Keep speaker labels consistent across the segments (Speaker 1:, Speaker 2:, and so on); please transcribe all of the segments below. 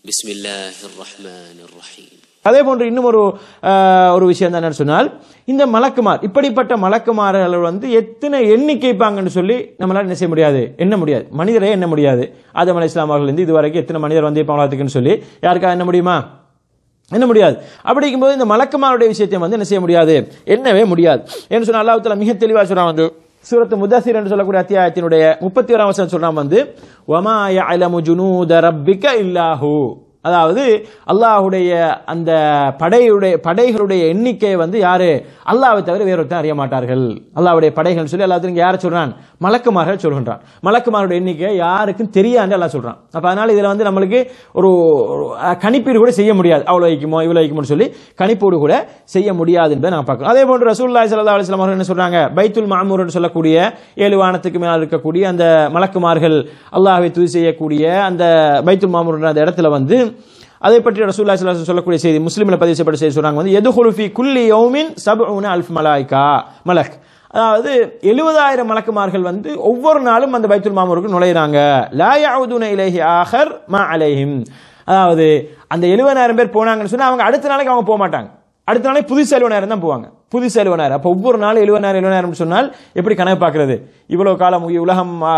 Speaker 1: بسم الله الرحمن الرحيم
Speaker 2: அதே போன்று இன்னும் ஒரு ஆஹ், ஒரு விஷயம் தான் என்னன்னு சொன்னால் இந்த மலக்குமார் இப்படிப்பட்ட மலக்குமார்கள் வந்து எத்தனை எண்ணிக்கைப்பாங்கன்னு சொல்லி நம்மளால என்ன செய்ய முடியாது எண்ண முடியாது மனிதரே எண்ண முடியாது ஆதம் அலை இஸ்லாம் அவர்கள் இருந்து இதுவரைக்கும் எத்தனை மனிதர் வந்து பங்களாத்துக்குன்னு சொல்லி யாருக்கா என்ன முடியுமா என்ன முடியாது அப்படிங்கும்போது இந்த மலக்குமாருடைய விஷயத்தை வந்து என்ன செய்ய முடியாது எண்ணவே முடியாது என்று சொன்ன அல்லாஹ் தஆலா மிக தெளிவாக சொல்றான் வந்து சூரத்து முதாசிர் என்று சொல்லக்கூடிய அத்தியாயத்தினுடைய முப்பத்தி ஓராம் வசனம் சொல்றான் வந்து வமா யஅலமு ஜுனூத ரப்பிக இல்லாஹு அதாவது அல்லாஹ்வுடைய அந்த படையுடைய படைகளுடைய எண்ணிக்கையை வந்து யாரு அல்லாஹ்வை தவிர வேறொருத்தன் அறிய மாட்டார்கள் அல்லாஹ்வுடைய படைகள் சொல்லி அல்லாஹ் இங்க யாரை சொல்றான் மலக்குமார்கள் சொல்கின்றான் மலக்குமாருடைய எண்ணிக்கை யாருக்கும் தெரியாது அல்லாஹ் சொல்றான் அப்ப அதனால இதுல வந்து நம்மளுக்கு ஒரு ஒரு, அஹ், கணிப்பீடு கூட செய்ய முடியாது அவ்வளவு வைக்குமோ இவ்வளவு வைக்குமோன்னு சொல்லி கணிப்போடு கூட செய்ய முடியாது என்பதை நான் பார்க்கிறோம் அதே போன்று ரசூலுல்லாஹி ஸல்லல்லாஹு அலைஹி வஸல்லம் அவர்கள் என்ன சொல்றாங்க பைத்துல் மாமூர் என்று சொல்லக்கூடிய ஏழு வானத்துக்கு மேல் இருக்கக்கூடிய அந்த மலக்குமார்கள் அல்லாஹ்வை துதி செய்யக்கூடிய அந்த பைத்துல் மாமூர் என்ற அந்த இடத்துல வந்து அதை பற்றி ரசூலுல்லாஹி ஸல்லல்லாஹு அலைஹி வஸல்லம் சொல்லக்கூடிய செய்தி முஸ்லிமில் பதிவு செய்யப்பட்ட செய்தி சொல்றாங்க வந்து எதுகுலு ஃபி குல்லி யௌமின் சப்உன அல்ஃப் மலாய்கா மலக் அதாவது எழுபதாயிரம் மலக்குமார்கள் வந்து ஒவ்வொரு நாளும் அந்த பைத்துல் மாமூருக்கு நுழையிறாங்க லா யவுதுன இலைஹி ஆஹர் மா அலைஹிம் அதாவது அந்த எழுபதாயிரம் பேர் போனாங்கன்னு சொன்னா அவங்க அடுத்த நாளைக்கு அவங்க போக மாட்டாங்க அடுத்த நாளைக்கு புதுசு எழுபதாயிரம் தான் போவாங்க புதுசு எழுபதாயிரம் அப்போ ஒவ்வொரு நாள் எழுபதாயிரம் எழுபதாயிரம் சொன்னால் எப்படி கணக்கு பார்க்கிறது இவ்வளவு காலம் உ- உலகம் ஆ,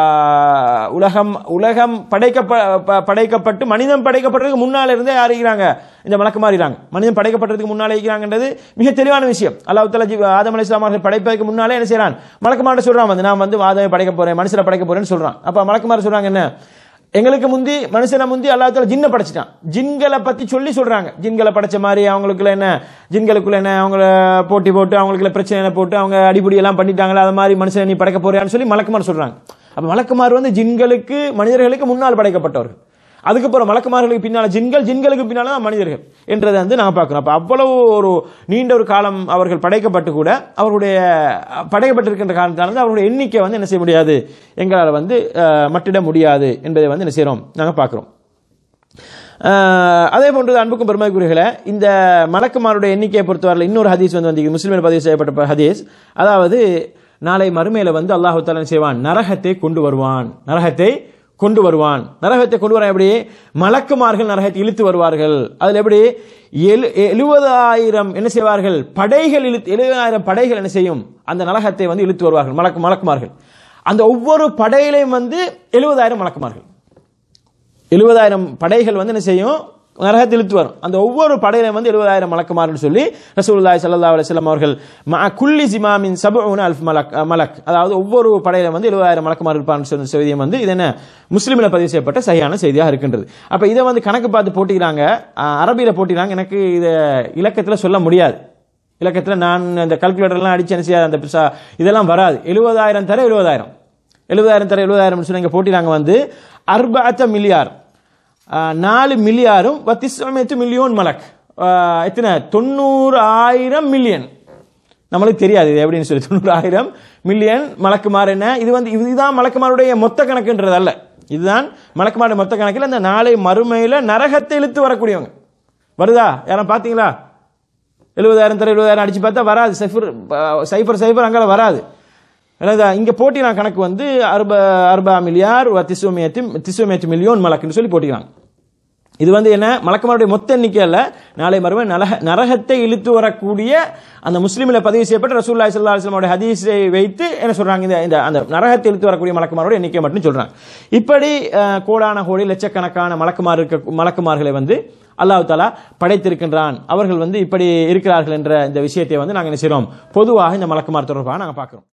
Speaker 2: உலகம் உலகம் படைக்கப்ப ப- படைக்கப்பட்டு மனிதன் படைக்கப்பட்டதுக்கு முன்னால இருந்தே யார் இருக்கிறாங்க இந்த மலக்கு மாறிறாங்க மனிதன் படைக்கப்பட்டதுக்கு முன்னாலே இருக்கிறாங்கிறது மிக தெளிவான விஷயம் அல்லாஹ் தலா ஆதம் அலி இஸ்லாம் அவர்கள் படைப்பதற்கு முன்னாலே என்ன செய்றான் மலக்குமார சொல்றான் வந்து நான் வந்து ஆதமை படைக்க போறேன் மனுஷரை படைக்க போறேன்னு சொல்றான் அப்ப மலக்குமார சொல்றாங்க என்ன எங்களுக்கு முந்தி மனுஷனை முந்தி அல்லாஹ் தஆலா ஜின்னை படைச்சிட்டான் ஜின்களை பத்தி சொல்லி சொல்றாங்க ஜின்களை படைச்ச மாதிரி அவங்களுக்குள்ள என்ன ஜின்களுக்குள்ள என்ன அவங்கள போட்டி போட்டு அவங்களுக்குள்ள பிரச்சனை போட்டு அவங்க அடிப்படி எல்லாம் பண்ணிட்டாங்களா அது மாதிரி மனுஷனை நீ படைக்க போறியான்னு சொல்லி மலக்குமார் சொல்றாங்க அப்ப மலக்குமார் வந்து ஜின்களுக்கு மனிதர்களுக்கு முன்னால் படைக்கப்பட்டவர்கள் அதுக்கப்புறம் மலக்குமார்களுக்கு பின்னால ஜின்கள் ஜின்களுக்கு பின்னால தான் மனிதர்கள் என்றதை வந்து நாங்க பார்க்கிறோம் அப்ப அவ்வளவு ஒரு நீண்ட ஒரு காலம் அவர்கள் படைக்கப்பட்டு கூட அவர்களுடைய அஹ், படைக்கப்பட்டிருக்கின்ற காரணத்தால வந்து அவருடைய எண்ணிக்கை வந்து என்ன செய்ய முடியாது எங்களால் வந்து அஹ், மட்டிட முடியாது என்பதை வந்து என்ன செய்றோம் நாங்க பார்க்கிறோம் அஹ், அதே போன்று அன்புக்கும் பெருமைக்குரியர்களே இந்த மலக்குமாருடைய எண்ணிக்கையை பொறுத்தவரையில் இன்னொரு ஹதீஸ் வந்து வந்து முஸ்லிமில் பதிவு செய்யப்பட்ட ஹதீஸ் அதாவது நாளை மறுமையில வந்து அல்லாஹு தாலா என்ன செய்வான் நரகத்தை கொண்டு வருவான் நரகத்தை கொண்டு வருவான் நரகத்தை கொண்டு வர எப்படி மலக்குமார்கள் நரகத்தை இழுத்து வருவார்கள் அதுல எப்படி எழு எழுபதாயிரம் என்ன செய்வார்கள் படைகள் இழுத்து எழுபதாயிரம் படைகள் என்ன செய்யும் அந்த நரகத்தை வந்து இழுத்து வருவார்கள் மலக்கு மலக்குமார்கள் அந்த ஒவ்வொரு படையிலையும் வந்து எழுபதாயிரம் மலக்குமார்கள் எழுபதாயிரம் படைகள் வந்து என்ன செய்யும் நரகத்தில் இழுத்து வரும் அந்த ஒவ்வொரு படையிலும் வந்து எழுபதாயிரம் மலக்குமார்னு சொல்லி ரசூலுல்லாஹி ஸல்லல்லாஹு அலைஹி வஸல்லம் அவர்கள் மஅ குல்லி ஜிமாமின் சபூன அல்ஃப் மலக் மலக் அதாவது ஒவ்வொரு படையிலும் வந்து எழுபதாயிரம் மலக்குமார் இருப்பார்னு சொன்ன செய்தியம் வந்து இது என்ன முஸ்லிமில் பதிவு செய்யப்பட்ட சரியான செய்தியாக இருக்கின்றது அப்ப இதை வந்து கணக்கு பார்த்து போட்டிக்கிறாங்க அஹ், அரபியில போட்டிக்கிறாங்க எனக்கு இதை இலக்கத்தில் சொல்ல முடியாது இலக்கத்தில் நான் இந்த கால்குலேட்டர்லாம் அடிச்சு என்ன செய்யாது அந்த பிசா- இதெல்லாம் வராது எழுபதாயிரம் தர எழுபதாயிரம் எழுபதாயிரம் தர எழுபதாயிரம் சொல்லி இங்கே போட்டினாங்க வந்து அர்பாத்த மில்லியார் ஆஹ், நாலு மில்லியாரும் திஸ்மத்து மில்லியோன் மலக் ஆஹ், எத்தனை தொண்ணூறு ஆயிரம் மில்லியன் நம்மளுக்கு தெரியாது இது எப்படின்னு சொல்லி தொண்ணூறு ஆயிரம் மில்லியன் மலக்குமார் என்ன இது வந்து இதுதான் மலக்குமாருடைய மொத்த கணக்குன்றது அல்ல இதுதான் மலக்குமாருடைய மொத்த கணக்கில் அந்த நாளை மறுமையில நரகத்தை இழுத்து வரக்கூடியவங்க வருதா யாரும் பார்த்தீங்களா எழுபதாயிரம் தர எழுபதாயிரம் அடிச்சு பார்த்தா வராது சைஃபர் சைஃபர் சைஃபர் அங்கே வராது அதாவது இங்க போட்டினான் கணக்கு வந்து அறுப அறுபா மில்லியார் திசுவமியத்து திசுவமியத்து மில்லியோன் மலக்குன்னு சொல்லி போட்டினாங்க இது வந்து என்ன மலக்குமாருடைய மொத்த எண்ணிக்கை அல்ல நாளை மறுமை நரக நரகத்தை இழுத்து வரக்கூடிய அந்த முஸ்லீமில் பதிவு செய்யப்பட்ட ரசூல்லாய் சல்லா அலுவலமோட ஹதீஸை வைத்து என்ன சொல்றாங்க இந்த இந்த அந்த நரகத்தை இழுத்து வரக்கூடிய மலக்குமாரோட எண்ணிக்கை மட்டும் சொல்றாங்க இப்படி அஹ், கோடான கோடி லட்சக்கணக்கான மலக்குமார் இருக்க மலக்குமார்களை வந்து அல்லாஹ் தாலா படைத்திருக்கின்றான் அவர்கள் வந்து இப்படி இருக்கிறார்கள் என்ற இந்த விஷயத்தை வந்து நாங்கள் என்ன செய்றோம் பொதுவாக இந்த மலக்குமார் தொடர்பாக நாங்கள் பார்க்கிறோம்